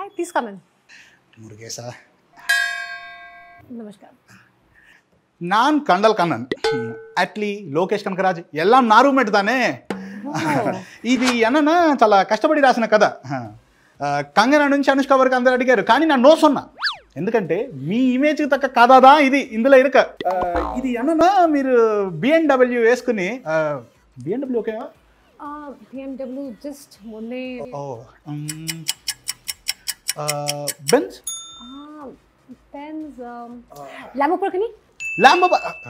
Hi, please come in. முருகேசா Namaskar. நான் கண்டல் கண்ணன் అట్లీ లోకేష్ కనకరాజ్ ఎல்லாம் నా roommate తానే ఇది என்னன்னா చాలా కష్టపడి రాసిన కథ ఆ, కంగనా నుంచి అనుష్క వరకు అందరు అడిగారు కానీ నా నో సొన్నా ఎందుకంటే మీ ఇమేజ్కి తగ్గ కథదా ఇది ఇందులో ఇరక ఆ, ఇది என்னன்னா మీరు బిఎన్డబ్ల్యూ వేసుకుని BMW okay Uh, BMW just మొన్నే ఓ Benz uh, Benz um, Lamborghini. Lambo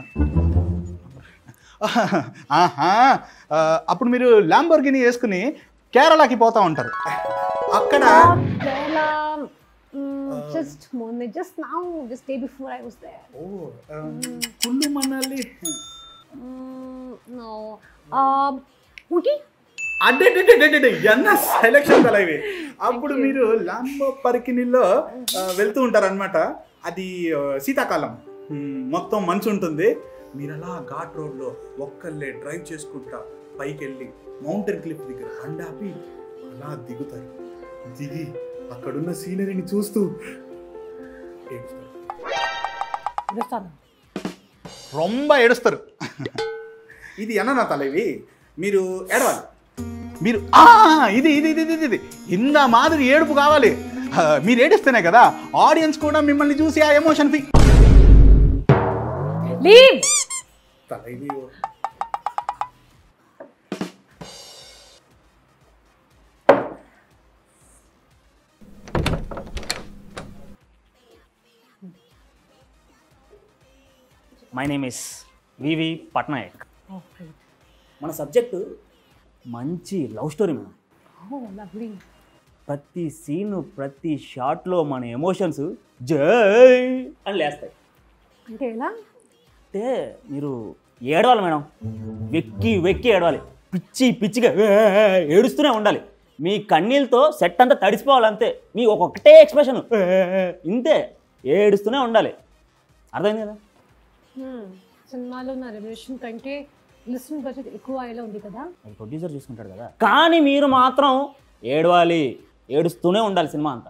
ఆహా ఆ, అప్పుడు మీరు ల్యాంబోర్గిని వేసుకుని కేరళకి పోతా ఉంటారు అక్కడ Uh, Kerala. Mm, just మొన్నే just now just day before I was there. ఓ, ఆ, కుళ్ళు Manali Mm, no. Um, Ooty. అడ్డే ఎన్న సెలక్షన్ కదా ఇవి అప్పుడు మీరు ల్యాంబో పరికినిలో ఆ, వెళ్తూ ఉంటారనమాట అది ఆ, శీతాకాలం ఉమ్, మొత్తం మంచు ఉంటుంది మీరు అలా ఘాట్ రోడ్లో ఒక్కళ్ళే డ్రైవ్ చేసుకుంటా పైకి వెళ్ళి మౌంటైన్ క్లిఫ్ దగ్గర అండాపి అలా దిగుతారు దిగి అక్కడున్న సీనరీని చూస్తూ ఏడుస్తారు Rajasthan. రొంబ ఏడుస్తారు ఇది అన్న తలవి మీరు ఏడవాలి మీరు ఆ ఇది ఇది ఇది ఇది ఇది ఇంత మాదిరి ఏడుపు కావాలి ఆ, మీరు ఏడిస్తేనే కదా ఆడియన్స్ కూడా మిమ్మల్ని చూసి ఆ ఎమోషన్ ఫీ Leave. తలవి మై నేమ్ ఇస్ వివి పట్నాయక్ Oh, great. మన సబ్జెక్టు మంచి love story madam Oh, lovely. ప్రతి సీను ప్రతి షాట్లో మన ఎమోషన్స్ జై అని లేస్తాయి అంటే ఎలా అంటే మీరు ఏడవాలి మేడం వెక్కి వెక్కి ఏడవాలి పిచ్చి పిచ్చిగా ఏ, ఏడుస్తూనే ఉండాలి మీ కన్నీళ్ళతో సెట్ అంతా తడిసిపోవాలి అంతే మీ ఒక్కొక్కటే ఎక్స్ప్రెషన్ ఇంతే ఏడుస్తూనే ఉండాలి అర్థమైంది కదా Hmm. సినిమాలో ఉన్న రెవల్యూషన్ కంటే లిసన్ బడ్జెట్ ఎక్కువ అయ్యేలా ఉంది కదా అది ప్రొడ్యూసర్ చూసుకుంటాడు కదా కానీ మీరు మాత్రం ఏడవాలి ఏడుస్తూనే ఉండాలి సినిమా అంతా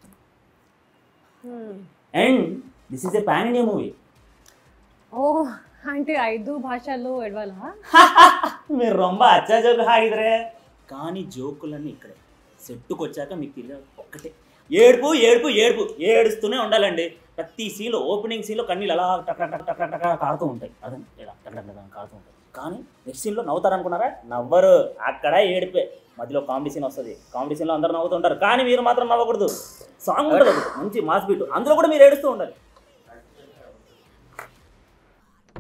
Hmm. And this is a pan India movie ఓ అంటే ఐదు భాషల్లో ఎడవాలా మీరు రొంబ అచ్చా జోకు హాగిదరే కానీ జోకులన్నీ ఇక్కడే సెట్టుకు వచ్చాక మీకు తిరిగి ఒక్కటే ఏడుపు ఏడుపు ఏడుపు ఏడుస్తూనే ఉండాలండి ప్రతి సీన్లో ఓపెనింగ్ సీన్లో కన్నీళ్ళు అలా టక్ టక్ టక్ టక్ టక్ టక్ కారుతూ ఉంటాయి అదే ఇలా టక్ టక్ టక్ కారుతూ ఉంటాయి కానీ నెక్స్ట్ సీన్లో నవ్వుతారు అనుకున్నారా నవ్వరు అక్కడ ఏడిపే మధ్యలో కామెడీ సీన్ వస్తుంది కామెడీ సీన్లో అందరూ నవ్వుతుంటారు కానీ మీరు మాత్రం నవ్వకూడదు సాంగ్ ఉంటుంది ఒకటి, మంచి మాస్ బీట్ అందులో కూడా మీరు ఏడుస్తూ ఉండాలి